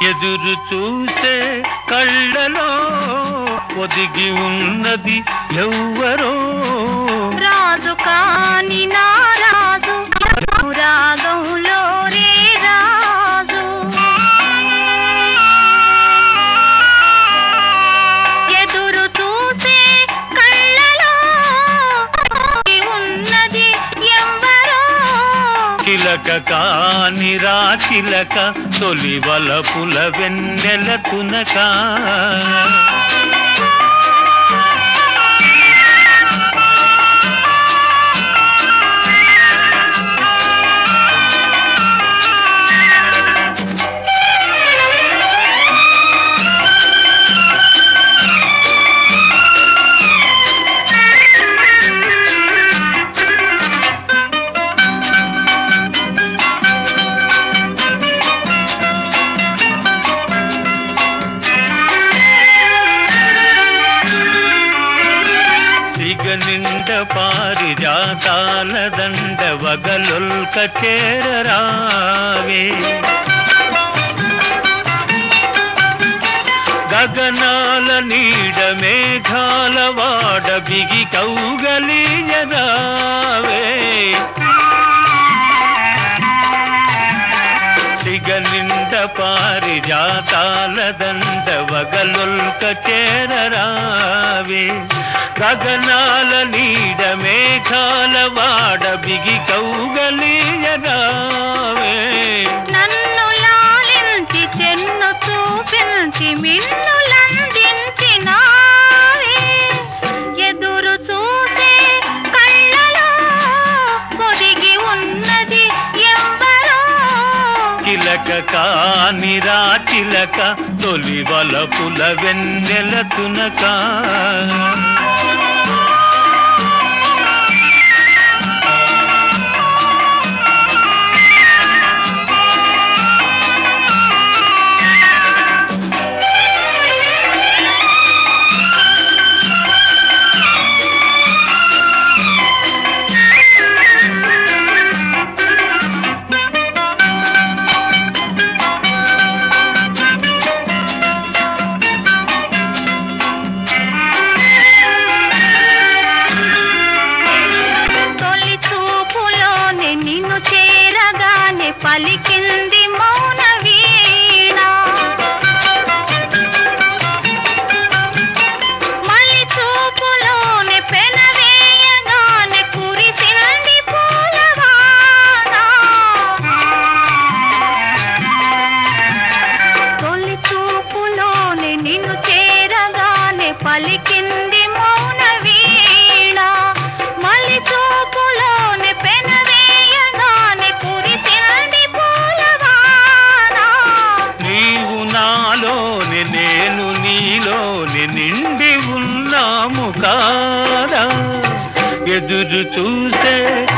ఎదురు చూసే కళ్ళలో ఒదిగి ఉన్నది ఎవ్వరో రాజు కాని నా రాజు రాగంలో రే రాజు ఎదురు చూసే కళ్ళలో ఉన్నది ఎవ్వరో చిలక కాని రా చిలక తొలి వలపుల వెన్నెల తునక సిగ నిండ పారిజాతాల దండ వగలొల్క చేరరావే గగనాల నీడ మేఘాల వాడ బిగి కౌగలియరావే సిగ నిండ పారిజాతాల దండ వగలొల్క చేరరావే గగనాల నీడ మేఘాల వాడ బిగి కౌగలియరావే నన్ను లాలించి చెన్ను చూపించి మిన్నులందించినావే ఎదురు చూసే కళ్ళలో పొదిగి ఉన్నది ఎవ్వరో చిలక కానిరా చిలక తొలి వలపుల వెన్నెల తునక తొలి చూపులోనే నిన్ను చేరగానే పలికింది మౌన వీణ మళ్ళీ చూపులోనే పెనవేయగానే కురిసింది పూలవాన తొలి చూపులోనే నిన్ను చేరగానే పలికింది మౌన వీణ మళ్ళీ చూపులోనే పెనవేయగానే కురిసింది పూలవాన నీవు నాలోని నేను నీలోని నిండి ఉన్నాము కాదా ఎదురు చూసే